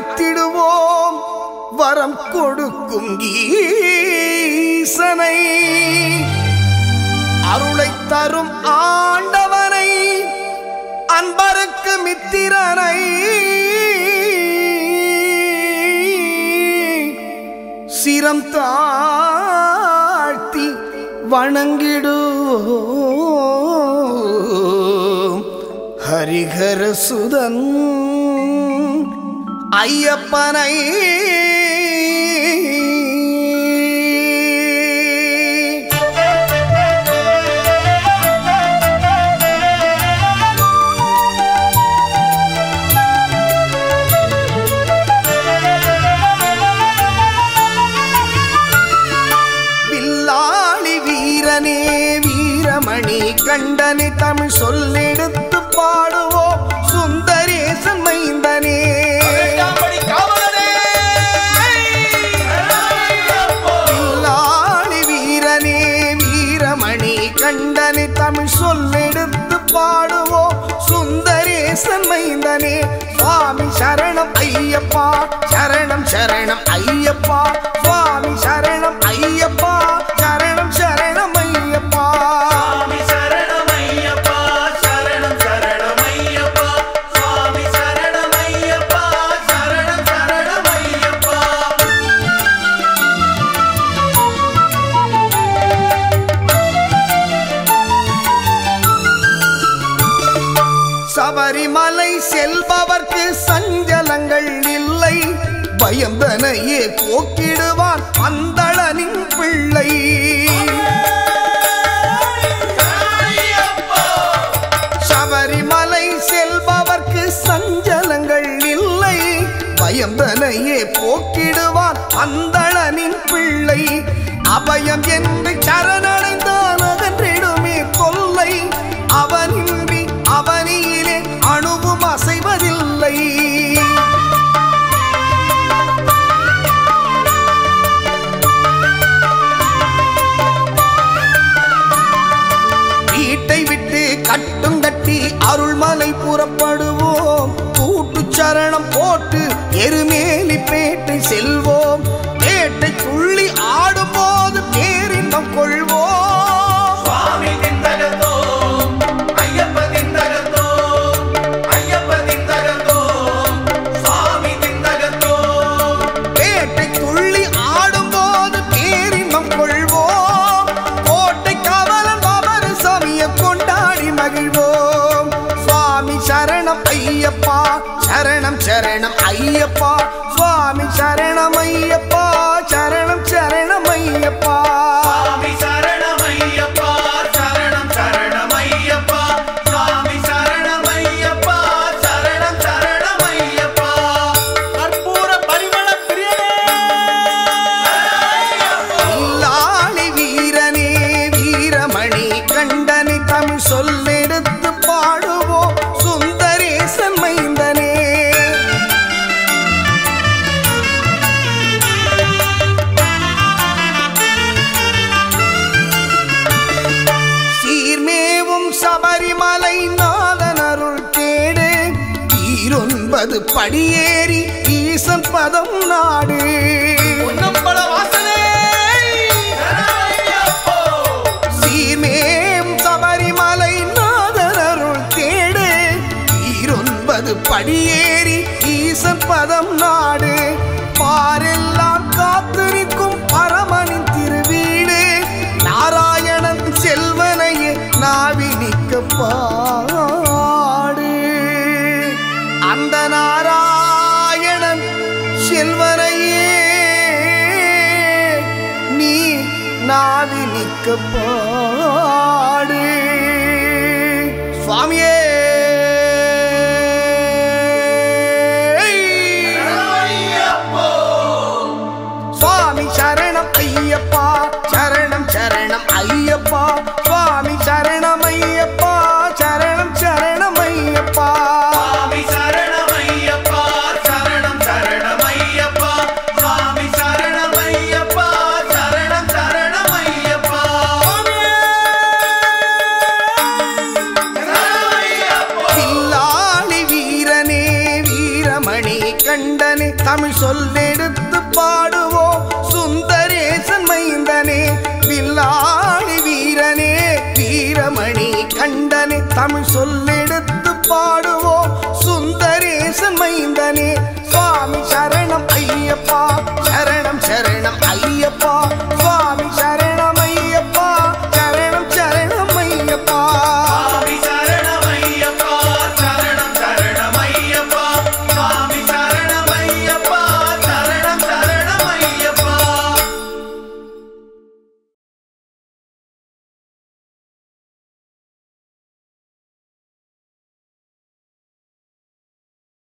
அழைத்திடுவோம் வரம் கொடுக்கும் ஈசனை அருளை தரும் ஆண்டவனை அன்பருக்கு மித்திரனை சிரம் தாழ்த்தி வணங்கிடுவோம் ஹரிஹர சுதன் ஐயப்பனை வில்லாளி வீரனே வீரமணி கண்டனி தமிழ் சொல்லெடுத்து பாடுவோம் சுந்தரேசன் மைந்தனே வில்லாளி வீரனே வீரமணி கண்டனி தமிழ் சொல்லெடுத்து பாடுவோம் சுந்தரேசன் மைந்தனே சுவாமி சரணம் ஐயப்பா சரணம் சரணம் ஐயப்பா சுவாமி சரணம் ஐயப்பா சரணம் சரணம் ஐயப்பா சுவாமி சரணமையப்பா சரணம் சரணமையப்பா சுவாமி சரணமையப்பா சரணம் சரணமையப்பா சபரிமலை செல்பவர்க்கு சஞ்சலங்கள் இல்லை பயந்தனையே போக்கிடுவான் அந்தளனின் பிள்ளை சபரிமலை செல்பவர்க்கு சஞ்சலங்கள் இல்லை பயந்தனையே போக்கிடுவான் அந்தளனின் பிள்ளை அபயம் என்று சரணடைந்தான் அகன்றிடுமே தொல்லை அவனின்றி அவனியிலே அணுவும் அசைவதில்லை வீட்டை விட்டு கட்டும் கட்டி அருள்மலை புறப்படுவோம் கூட்டு சரணம் போட்டு எருமேலி பேட்டை செல்வோம் பேட்டை துள்ளி ஆடும்போது பேரின்பம் கொள்வோம் சுவாமி திண்டகத்தோ ஐயப்ப திண்டகத்தோ ஐயப்ப திண்டகத்தோ சுவாமி திண்டகத்தோ பேட்டை துள்ளி ஆடும்போது பேரின்பம் கொள்வோம் கோட்டை கவலம் அவர் சாமிய கொண்டாடி மகிழ்வோம் சுவாமி சரணம் ஐயப்பா சரணம் சரணம் ஐயப்பா சுவாமி சரணம் ஐயப்பா சரணம் சரணம் ஐயப்பா சுவாமி சரணமையப்பா சரணம் சரணமையப்பா சுவாமி சரணமையப்பா சரணம் சரணமையப்பா கற்பூர பரிமள இல்லாளி வீரனே வீரமணி கண்டனி தமிழ் சொல்லெடுத்து பாடுவோம் சுந்தரேசன் மைந்தனே சீர்மேவும் சபரிமலை நாதன் அருள் தேடு ஈரொன்பது படியேறி ஈசன் பதம் நாடு பொன்னம்பல வாசனே சீர்மேம் சபரிமலை நாதன் அருள் தேடு ஈரொன்பது படியேறி ஈசன் பதம் நாடு பாரெல்லாம் காத்து நிற்கும் பரமனின் திருவீடு நாராயணன் செல்வனையே நாவி நிற்க பாடு அந்த நாராயணன் செல்வனையே நீ நாவி நிற்க பாடு சுவாமியே சுவாமி சரணம் ஐயப்பா சரணம் சரணம் ஐயப்பா சுவாமி சரணம் ஐயப்பா சரணம் சரணம் ஐயப்பா சுவாமி சரணமையப்பா சரணம் சரணமையப்பா சுவாமி சரணமையப்பா சரணம் சரணமையப்பா சரணமையப்பா தமிழ் சொல்லெடுத்து பாடுவோம் சுந்தரேசன் மைந்தனே வில்லாளி வீரனே வீரமணி கண்டனே தமிழ் சொல்லெடுத்து பாடுவோம் சுந்தரேசன் மைந்தனே சுவாமி சரணம் ஐயப்பா சரணம் சரணம் ஐயப்பா சுவாமி சரணம்